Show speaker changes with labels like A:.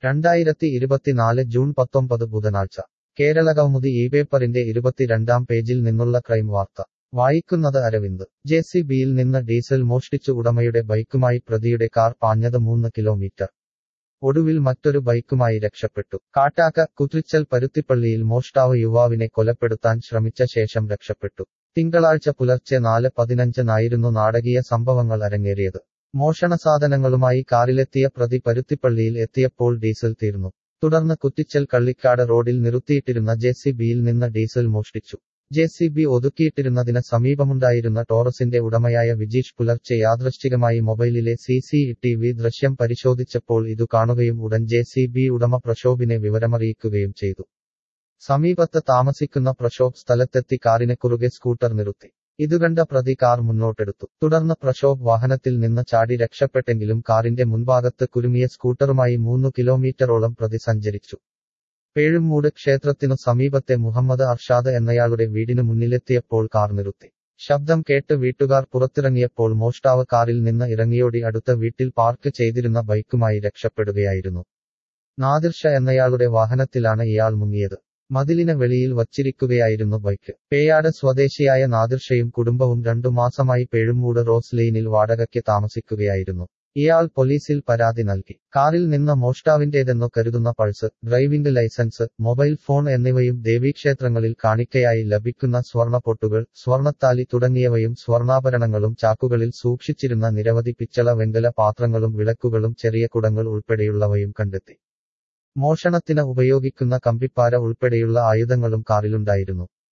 A: രണ്ടായിരത്തി ഇരുപത്തിനാല് ജൂൺ പത്തൊമ്പത് ബുധനാഴ്ച കേരള കൗമുദി ഈ പേപ്പറിന്റെ ഇരുപത്തിരണ്ടാം പേജിൽ നിന്നുള്ള ക്രൈം വാർത്ത വായിക്കുന്നത് അരവിന്ദ് ജെ സി ബിയിൽ നിന്ന് ഡീസൽ മോഷ്ടിച്ചു ഉടമയുടെ ബൈക്കുമായി പ്രതിയുടെ കാർ പാഞ്ഞത് മൂന്ന് കിലോമീറ്റർ ഒടുവിൽ മറ്റൊരു ബൈക്കുമായി രക്ഷപ്പെട്ടു കാട്ടാക്ക കുത്രിച്ചൽ പരുത്തിപ്പള്ളിയിൽ മോഷ്ടാവ് യുവാവിനെ കൊലപ്പെടുത്താൻ ശ്രമിച്ച ശേഷം രക്ഷപ്പെട്ടു തിങ്കളാഴ്ച പുലർച്ചെ നാല് പതിനഞ്ചിനായിരുന്നു നാടകീയ സംഭവങ്ങൾ അരങ്ങേറിയത് മോഷണ സാധനങ്ങളുമായി കാറിലെത്തിയ പ്രതി പരുത്തിപ്പള്ളിയിൽ എത്തിയപ്പോൾ ഡീസൽ തീർന്നു തുടർന്ന് കുറ്റിച്ചൽ കള്ളിക്കാട് റോഡിൽ നിർത്തിയിട്ടിരുന്ന ജെ സി ബിയിൽ നിന്ന് ഡീസൽ മോഷ്ടിച്ചു ജെ സി ബി ഒതുക്കിയിട്ടിരുന്നതിന് സമീപമുണ്ടായിരുന്ന ടോറസിന്റെ ഉടമയായ വിജീഷ് പുലർച്ചെ യാദൃശ്ചികമായി മൊബൈലിലെ സി സി ടി വി ദൃശ്യം പരിശോധിച്ചപ്പോൾ ഇതു കാണുകയും ഉടൻ ജെ സി ബി ഉടമ പ്രക്ഷോഭിനെ വിവരമറിയിക്കുകയും ചെയ്തു സമീപത്ത് താമസിക്കുന്ന പ്രക്ഷോഭ് സ്ഥലത്തെത്തി കാറിന് കുറുകെ സ്കൂട്ടർ നിർത്തി ഇതുകണ്ട പ്രതി കാർ മുന്നോട്ടെടുത്തു തുടർന്ന് പ്രക്ഷോഭ് വാഹനത്തിൽ നിന്ന് ചാടി രക്ഷപ്പെട്ടെങ്കിലും കാറിന്റെ മുൻഭാഗത്ത് കുരുങ്ങിയ സ്കൂട്ടറുമായി മൂന്നു കിലോമീറ്ററോളം പ്രതി സഞ്ചരിച്ചു പേഴുമൂട് ക്ഷേത്രത്തിനു സമീപത്തെ മുഹമ്മദ് അർഷാദ് എന്നയാളുടെ വീടിനു മുന്നിലെത്തിയപ്പോൾ കാർ നിർത്തി ശബ്ദം കേട്ട് വീട്ടുകാർ പുറത്തിറങ്ങിയപ്പോൾ മോഷ്ടാവ് കാറിൽ നിന്ന് ഇറങ്ങിയോടി അടുത്ത വീട്ടിൽ പാർക്ക് ചെയ്തിരുന്ന ബൈക്കുമായി രക്ഷപ്പെടുകയായിരുന്നു നാദിർഷ എന്നയാളുടെ വാഹനത്തിലാണ് ഇയാൾ മുങ്ങിയത് മതിലിന് വെളിയിൽ വച്ചിരിക്കുകയായിരുന്നു ബൈക്ക് പേയാട് സ്വദേശിയായ നാദിർഷയും കുടുംബവും രണ്ടു മാസമായി പേഴുമൂട് റോസ് ലെയിനിൽ വാടകയ്ക്ക് താമസിക്കുകയായിരുന്നു ഇയാൾ പോലീസിൽ പരാതി നൽകി കാറിൽ നിന്ന് മോഷ്ടാവിന്റേതെന്നു കരുതുന്ന purse driving licence mobile phone എന്നിവയും ദേവീക്ഷേത്രങ്ങളിൽ കാണിക്കയായി ലഭിക്കുന്ന സ്വർണപ്പൊട്ടുകൾ സ്വർണത്താലി തുടങ്ങിയവയും സ്വർണ്ണാഭരണങ്ങളും ചാക്കുകളിൽ സൂക്ഷിച്ചിരുന്ന നിരവധി പിച്ചള വെങ്കല പാത്രങ്ങളും വിളക്കുകളും ചെറിയ കുടങ്ങൾ ഉൾപ്പെടെയുള്ളവയും കണ്ടെത്തി മോഷണത്തിന് ഉപയോഗിക്കുന്ന കമ്പിപ്പാര ഉൾപ്പെടെയുള്ള ആയുധങ്ങളും കാറിലുണ്ടായിരുന്നു